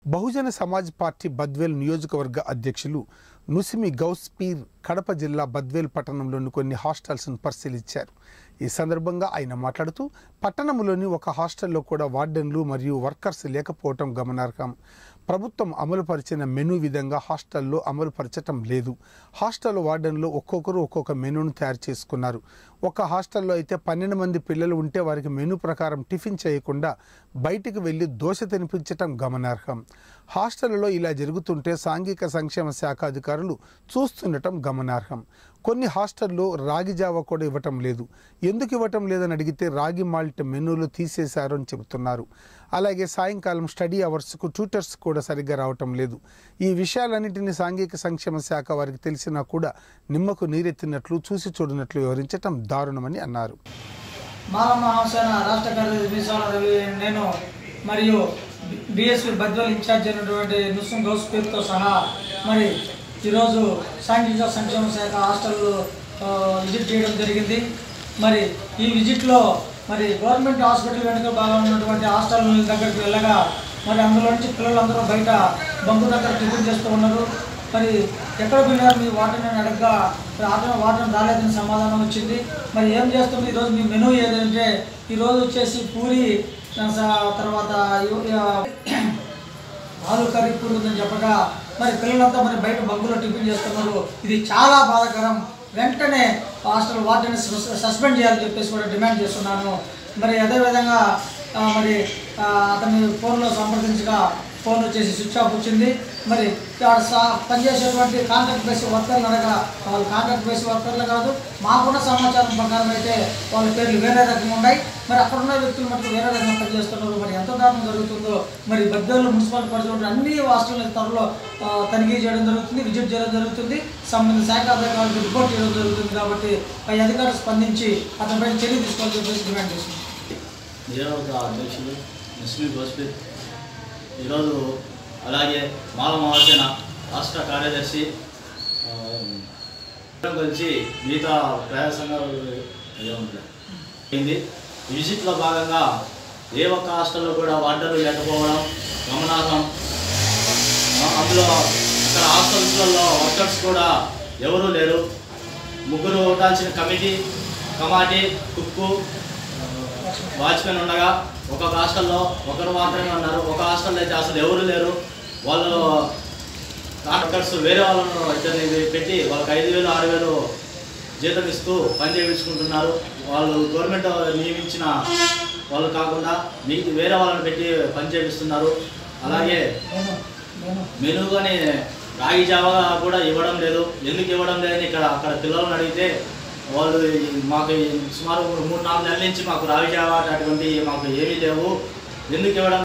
బహుజన Samaj party Badvel నియోజకవర్గ అధ్యక్షులు నుసిమి Ghouse peer Kadapa జిల్లా బద్వేల్ పట్టణంలోని కొన్ని హాస్టల్స్ను పరిశీలించారు ఈ సందర్భంగా ఆయన మాట్లాడుతూ పట్టణంలోని ఒక హాస్టల్లో కూడా వార్డెన్లు మరియు వర్కర్స్ లేకపోవటం గమనార్హం ప్రభుత్వం అమలుపరిచిన మెనూ విధంగా హాస్టల్లో అమలుపరచటం లేదు హాస్టల్ వార్డెన్లు ఒక్కొక్కరు ఒక్కొక్క మెనూను తయారు చేసుకున్నారు ఒక హాస్టల్లో అయితే పన్నెండు మంది పిల్లలు ఉంటే వారికి మెనూ ప్రకారం టిఫిన్ చేయకుండా బయటికి వెళ్ళి దోశ తినిపించటం గమనార్హం హాస్టల్లో ఇలా జరుగుతుంటే సాంఘిక సంక్షేమ శాఖ అధికారులు చూస్తుండటం గమనార్హం కొన్ని హాస్టల్లో రాగి జావ కూడా ఇవ్వటం లేదు ఎందుకు ఇవ్వటం లేదని అడిగితే రాగి మాల్ట్ మెనూలు తీసేశారు అని చెబుతున్నారు అలాగే సాయంకాలం స్టడీ అవర్స్కు ట్యూటర్స్ కూడా సరిగ్గా రావటం లేదు ఈ విషయాలన్నింటినీ సాంఘిక సంక్షేమ శాఖ వారికి తెలిసినా కూడా నిమ్మకు నీరెత్తినట్లు చూసి చూడనట్లు వివరించటం దారుణమని అన్నారు మాలమ్మ హంసేన రాష్ట్ర కార్యదర్శి మీసాల రవి నేను మరియు బిఎస్పి బద్వల్ ఇన్ఛార్జ్ అయినటువంటి నుస్సం గౌస్ పీర్తో సహా మరి ఈరోజు సాంఘిక సంక్షేమ శాఖ హాస్టల్ ఆ, విజిట్ చేయడం జరిగింది మరి ఈ విజిట్లో మరి గవర్నమెంట్ హాస్పిటల్ వెనుక భాగంలో ఉన్నటువంటి హాస్టల్ దగ్గరికి వెళ్ళగా మరి అందులో నుంచి పిల్లలందరూ బయట బంకు దగ్గర టిఫిన్ చేస్తూ ఉన్నారు మరి ఎక్కడ పోయినారు మీ వాటర్ అని అడగగా వాటర్ వాటర్ రాలేదని సమాధానం వచ్చింది మరి ఏం చేస్తుంది ఈరోజు మీ మెనూ ఏదంటే ఈరోజు వచ్చేసి పూరి ఆ, స- తర్వాత యు- ఆ, ఆలు కర్రీ పూరి ఉందని చెప్పగా మరి పిల్లలంతా మరి బయట బంకులో టిఫిన్ చేస్తున్నారు ఇది చాలా బాధాకరం వెంటనే హాస్టల్ వార్డెన్ సస్పెండ్ చేయాలని చెప్పేసి కూడా డిమాండ్ చేస్తున్నాను మరి అదేవిధంగా ఆ, మరి ఆ, అతని ఫోన్లో సంప్రదించగా ఫోన్ వచ్చేసి స్విచ్ ఆఫ్ వచ్చింది మరి ఇక్కడ సా- పనిచేసేటువంటి కాంట్రాక్ట్ బేస్ వర్కర్లు అనగా వాళ్ళు కాంట్రాక్ట్ బేస్ వర్కర్లు కాదు మాకున్న సమాచారం ప్రకారం అయితే వాళ్ళ పేర్లు వేరే రకంగా ఉన్నాయి మరి అక్కడ ఉన్న వ్యక్తులు మటుకు వేరే రకంగా పనిచేస్తున్నారు మరి ఎంత దారుణం జరుగుతుందో మరి బద్దెలు మున్సిపల్ పరిధిలో అన్ని హాస్టల్ త్వరలో ఆ, తనిఖీ చేయడం జరుగుతుంది విజిట్ చేయడం జరుగుతుంది సంబంధిత శాఖ అధికారులకు రిపోర్ట్ చేయడం జరుగుతుంది కాబట్టి పై అధికారులు స్పందించి అతనిపై చర్య తీసుకోవాలని చెప్పేసి డిమాండ్ చేస్తుంది నియోజకవర్గ అధ్యక్షులు ముస్లిం గోస్పీర్ ఈరోజు అలాగే మాల మహాజన రాష్ట్ర కార్యదర్శి ఆ, అందరం కలిసి మిగతా ప్రజా సంఘాలు ఏముంటాయి అయింది ఈ విజిట్లో భాగంగా ఏ ఒక్క హాస్టల్లో కూడా వార్డర్లు లేకపోవడం గమనార్హం ఆ, అందులో ఇక్కడ హాస్టల్స్లలో వర్కర్స్ కూడా ఎవరూ లేరు ముగ్గురు ఉండాల్సిన కమిటీ కమాటీ కుక్కు వాచ్మెన్ ఉండగా ఒక హాస్టల్లో ఒకరు మాత్రమే ఉన్నారు ఒక హాస్టల్లో అయితే అసలు ఎవరు లేరు వాళ్ళు కాంట్రాక్టర్స్ వేరే వాళ్ళను ఇద్దరిని పెట్టి వాళ్ళకి ఐదు వేలు ఆరు వేలు జీతం ఇస్తూ పని చేయించుకుంటున్నారు వాళ్ళు గవర్నమెంట్ నియమించిన వాళ్ళు కాకుండా మీ వేరే వాళ్ళని పెట్టి పని చేపిస్తున్నారు అలాగే నేను నేను మెను కానీ రాగి జావా కూడా ఇవ్వడం లేదు ఎందుకు ఇవ్వడం లేదని ఇక్కడ అక్కడ పిల్లలను అడిగితే వాళ్ళు ఈ- మాకు ఈ సుమారు మూడు నాలుగు నెలల నుంచి మాకు రాగి జావా అటువంటి మాకు ఏమీ లేవు ఎందుకు ఇవ్వడం